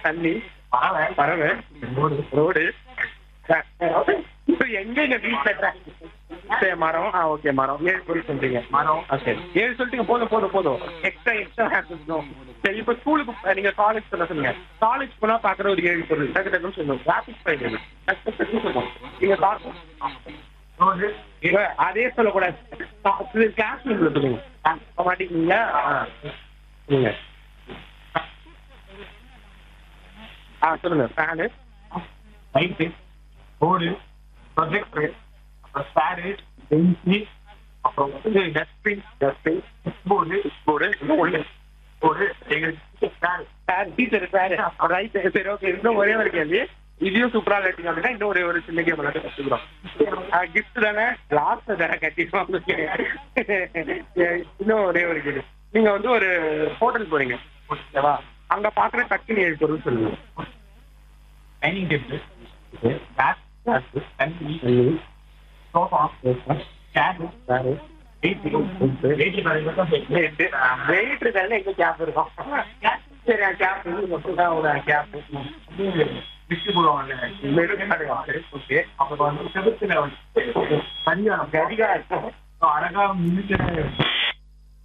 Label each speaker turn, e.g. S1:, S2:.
S1: தண்ணி
S2: பறவை
S1: பறவை
S2: ரோடு
S1: ரோடு எங்க எங்க வீட்டுல சரி மரம் ஆ ஓகே மரம் ஏழு பொருள் சொல்றீங்க
S2: மரம்
S1: ஆ, சரி ஏழு சொல்லிட்டீங்க போதும் போதும் போதும் எக்ஸ்ட்ரா எக்ஸ்ட்ரா ஹேண்ட் சரி இப்போ ஸ்கூலுக்கு நீங்க காலேஜ் சொல்ல சொல்லுங்க காலேஜ் போனா பாக்குற ஒரு ஏழு பொருள் டக்கு டக்குன்னு சொல்லுங்க கிராஃபிக்ஸ் ஃபைல் சொல்லுங்க நீங்க பார்க்கணும்
S2: ரோடு
S1: இவ அதே சொல்லக்கூடாது கிளாஸ் ரூம்ல சொல்லுங்க போக மாட்டேங்கிறீங்களா ஆ. சொல்லுங்க ஆ சொல்லுங்க ஃபேனு
S2: லைட்டு போர்டு ப்ரொஜெக்டர் அப்புறம் ஸ்பேரு பெஞ்சு அப்புறம் வந்து டஸ்ட்பின்
S1: டஸ்டிங்
S2: போர்டு
S1: போர்டு இன்னும் ஒண்ணு
S2: போர்டு எங்களுக்கு spare
S1: sir teacher sir right சரி ஓகே இன்னும் ஒரே ஒரு கேள்வி இதையும் சூப்பரா கேட்டீங்க அப்படின்னா இன்னும் ஒரே ஒரு சின்ன கேம் விளையாட்டு கத்துக்கிறோம் கிஃப்ட் தானே லாஸ்ட் தானே கட்டிடுவோம் இன்னும் ஒரே ஒரு கேள்வி நீங்க வந்து ஒரு ஹோட்டல் போறீங்க ஓகேவா அங்க பாக்குற டக்குன்னு ஏழு பொருள் சொல்லுங்க
S2: டைனிங் டேபிள் கேஸ் தண்ணி sofa chair wait wait
S1: wait தானே எங்க கேப் இருக்கும் சரி கேப் மட்டும் தான் ஒரு கேப்
S2: டிஸ்ட் போடுவாங்கல்ல ஓகே அப்புறம் வந்து செவத்துல வந்து கடிகாரம்
S1: கடிகாரம்
S2: அழகா மின்னுக்கு